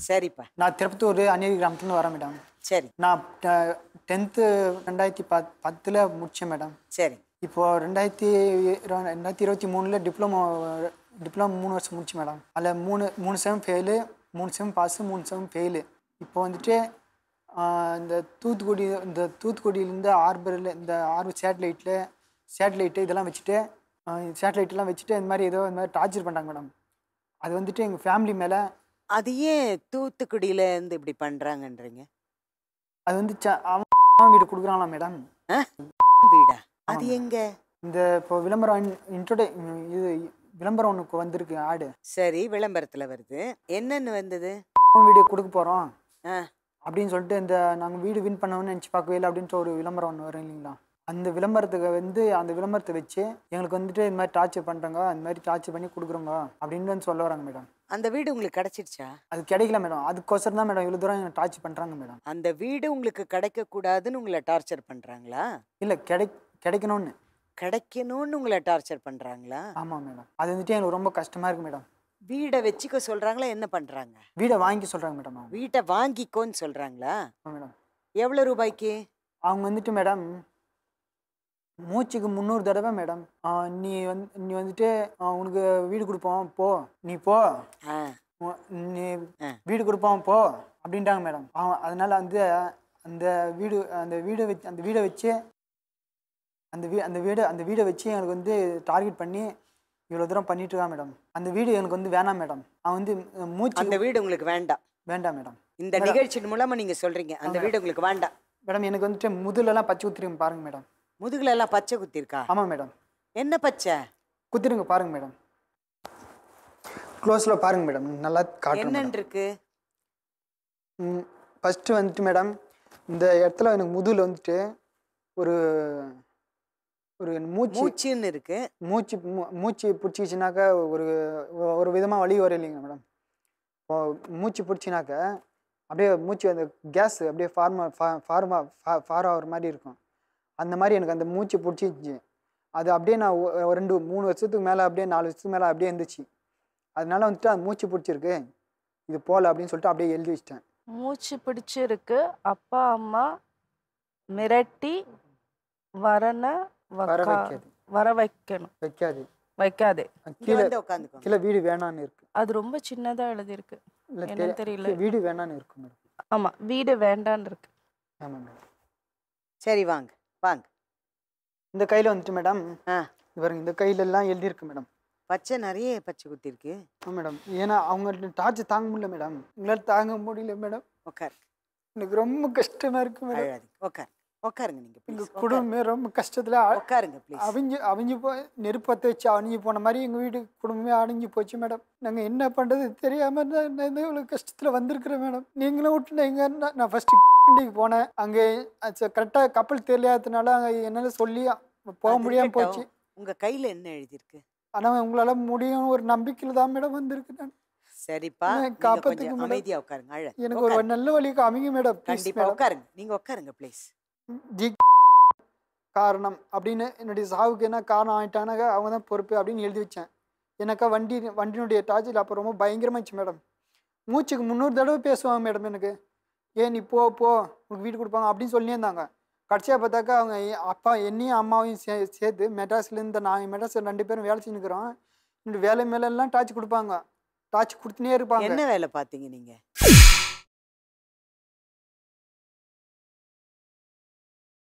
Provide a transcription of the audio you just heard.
சரிப்பா நான் திருப்பத்தூர் அநேரி கிராமத்துலேருந்து வரேன் மேடம் சரி நான் டென்த்து ரெண்டாயிரத்தி பத் பத்தில் முடித்தேன் மேடம் சரி இப்போது ரெண்டாயிரத்தி இரு- ரெண்டாயிரத்தி இருபத்தி மூணில் டிப்ளமோ டிப்ளமோ மூணு வருஷம் முடிச்சு மேடம் அதில் மூணு மூணு செம் ஃபெயிலு மூணு செம் பாஸு மூணு செம் ஃபெயிலு இப்போ வந்துட்டு ஆஹ், இந்த தூத்துக்குடி இந்த தூத்துக்குடியிலேருந்து ஆர்பரில் இந்த ஆர்பர் சேட்டலைட்டில் சேட்டலைட்டு இதெல்லாம் வச்சுட்டு சேட்டலைட்லாம் வச்சுட்டு இந்த மாதிரி ஏதோ இந்த மாதிரி டார்ச்சர் பண்ணுறாங்க மேடம் அது வந்துட்டு எங்கள் ஃபேமிலி மேலே அது ஏன் தூத்துக்குடியில இருந்து இப்படி பண்றாங்கன்றீங்க அது வந்து ச- அவன் வீடு கொடுக்குறாங்களா மேடம் ஆ? வீடா அது எங்க இந்த இப்போ விளம்பரம் இன்ட்ரோடே இது விளம்பரம் ஒன்று வந்திருக்கு ஆடு சரி விளம்பரத்துல வருது என்னன்னு வந்தது அவன் வீடு கொடுக்க போகிறோம் ஆ அப்படின்னு சொல்லிட்டு இந்த நாங்கள் வீடு வின் பண்ணணும்னு நினச்சி பார்க்கவே இல்லை அப்படின்ற ஒரு விளம்பரம் ஒன்று வரும் இல்லைங்களா அந்த விளம்பரத்துக்கு வந்து அந்த விளம்பரத்தை வச்சு எங்களுக்கு வந்துட்டு இந்த மாதிரி டார்ச்சர் பண்ணுறாங்க அந்த மாதிரி டார்ச்சர் பண்ணி கொடுக்குறோங்க அப்படின்னு வந்து சொல்ல வராங்க மேடம் அந்த வீடு உங்களுக்கு கிடைச்சிடுச்சா அது கிடைக்கல மேடம் அதுக்கோசரம் தான் மேடம் இவ்வளோ தூரம் எங்களை டார்ச்சர் பண்ணுறாங்க மேடம் அந்த வீடு உங்களுக்கு கிடைக்க கூடாதுன்னு உங்களை டார்ச்சர் பண்றாங்களா இல்லை கிடை கிடைக்கணும்னு கிடைக்கணும்னு உங்களை டார்ச்சர் பண்றாங்களா ஆமாம் மேடம் அது வந்துட்டு எனக்கு ரொம்ப கஷ்டமாக இருக்குது மேடம் வீடை வச்சுக்க சொல்றாங்களா என்ன பண்றாங்க வீடை வாங்கி சொல்கிறாங்க மேடம் அவங்க வீட்டை வாங்கிக்கோன்னு சொல்றாங்களா மேடம் எவ்வளவு ரூபாய்க்கு அவங்க வந்துட்டு மேடம் மூச்சுக்கு முந்நூறு தடவை மேடம் ஆ, நீ வந்து நீ வந்துட்டு ஆ, உனக்கு வீடு கொடுப்போம் போ நீ போ ஆ உ- நீ ஆ. வீடு கொடுப்போம் போ அப்படின்ட்டாங்க மேடம் அவன் அதனால வந்து அந்த வீடு அந்த வீடை வச்சு அந்த வீடை வச்சு அந்த வீ அந்த வீடு அந்த வீடை வச்சு எனக்கு வந்து டார்கெட் பண்ணி இவ்வளோ தூரம் பண்ணிட்டு இருக்கான் மேடம் அந்த வீடு எனக்கு வந்து வேணாம் மேடம் அவன் வந்து மூச்சு அந்த வீடு உங்களுக்கு வேண்டாம் வேண்டாம் மேடம் இந்த நிகழ்ச்சியின் மூலமா நீங்க சொல்றீங்க அந்த வீடு உங்களுக்கு வேண்டாம் மேடம் எனக்கு வந்துட்டு முதுலெல்லாம் பச்சை குத்திருங்க பாருங்க மேடம் முதுகுல எல்லாம் பச்சை குத்தி இருக்கா ஆமாம் மேடம் என்ன பச்சை குத்திருங்க பாருங்க மேடம் க்ளோஸில் பாருங்க மேடம் நல்லா காட்டுறேன் மேடம் என்னன்னு இருக்கு ஃபஸ்ட்டு வந்துட்டு மேடம் இந்த இடத்துல எனக்கு முதுகில் வந்துட்டு ஒரு ஒரு மூச்சு மூச்சுன்னு இருக்கு மூச்சு மூ- மூச்சு பிடிச்சிச்சினாக்கா ஒரு ஒரு விதமாக வலி வரும் இல்லைங்க மேடம் இப்போ மூச்சு பிடிச்சினாக்க அப்படியே மூச்சு அந்த கேஸ் அப்படியே ஃபார்மா ஃபார்மா ஃபார் ஆகிற மாதிரி இருக்கும் அந்த மாதிரி எனக்கு அந்த மூச்சு பிடிச்சிச்சு அது அப்படியே நான் ஒ- ஒரு ரெண்டு மூணு வருஷத்துக்கு மேலே அப்படியே நாலு வருஷத்துக்கு மேலே அப்படியே இருந்துச்சு அதனால வந்துட்டு அது மூச்சு பிடிச்சிருக்கு இது போகல அப்படின்னு சொல்லிட்டு அப்படியே எழுதி வச்சிட்டேன் மூச்சு பிடிச்சிருக்கு அப்பா அம்மா மிரட்டி வரன வர வக்கா- வைக்காது வர வைக்கணும் வைக்காது வைக்காதே இங்க கீழே வந்து உட்காந்துக்கோங்க கீழே வீடு வேணான்னு இருக்கு அது ரொம்ப சின்னதா எழுதியிருக்கு இல்லை என்னன்னு தெரியல வீடு வேணான்னு இருக்கு மேடம் ஆமா வீடு வேண்டான்னு இருக்கு ஆமாம் மேடம் சரி வாங்க வாங்க இந்த கையில் வந்துட்டு மேடம் ஆ இது பாருங்க இந்த கையில எல்லாம் எழுதியிருக்கு மேடம் பச்சை நிறைய பச்சை குத்தி இருக்கு ஆ மேடம் ஏன்னா அவங்க டார்ச் தாங்க முடியல மேடம் உங்களால் தாங்க முடியல மேடம் உட்காரு எனக்கு ரொம்ப கஷ்டமா இருக்கு மேடம் அழாதீங்க உட்காரு உட்காருங்க நீங்க எங்க ப்ளீஸ் குடும்பமே ரொம்ப கஷ்டத்துல அ- உட்காருங்க ப்ளீஸ் அவிஞ்சு அவிஞ்சு போ நெருப்பத்தை வச்சு அணிஞ்சு போன மாதிரி எங்க வீடு குடும்பமே அணிஞ்சு போச்சு மேடம் நாங்க என்ன பண்றது தெரியாம நான் நான் இந்த இவ்வளவு கஷ்டத்துல வந்திருக்கிறேன் மேடம் நீங்களும் விட்டு எங்க நான் ஃபர்ஸ்ட் போனேன் அங்கே கரெக்டா கப்பல் தெரியாததுனால அங்க என்னால சொல்லி போக அது முடியாம இருக்கட்டும். போச்சு உங்க கையில என்ன எழுதியிருக்கு ஆனா உங்களால முடியும் ஒரு நம்பிக்கையில தான் மேடம் வந்திருக்கு நான் சரிப்பா நான் நீங்க காப்பாத்துக்க கொஞ்சம் மேடம். அமைதியா உட்காருங்க அழ எனக்கு ஒரு நல்ல வழி காமிங்க மேடம் ப்ளீஸ் கண்டிப்பா மேடம் உட்காருங்க நீங்க உட்காருங்க ப்ளீஸ் ஜி காரணம் அப்படின்னு என்னுடைய சாவுக்கு என்ன காரணம் ஆயிட்டானாக்கா அவங்க தான் பொறுப்பு அப்படின்னு எழுதி வச்சேன் எனக்கா வண்டி வண்டியினுடைய டார்ச்சில் அப்போ ரொம்ப பயங்கரமாச்சு மேடம் மூச்சுக்கு முந்நூறு தடவை பேசுவாங்க மேடம் எனக்கு ஏன் நீ போ போ உனக்கு வீடு கொடுப்பாங்க அப்படின்னு சொல்லியே இருந்தாங்க கடைசியாக பார்த்தாக்கா அவங்க எ- அப்பா என்னையும் அம்மாவையும் சே சேர்த்து மெட்ராஸ்லேருந்து நாங்கள் மெட்ராஸில் ரெண்டு பேரும் வேலை செஞ்சுக்கிறோம் இந்த வேலை மேலெல்லாம் டார்ச் கொடுப்பாங்க டார்ச் கொடுத்துனே இருப்பாங்க என்ன வேலை பாத்தீங்க நீங்க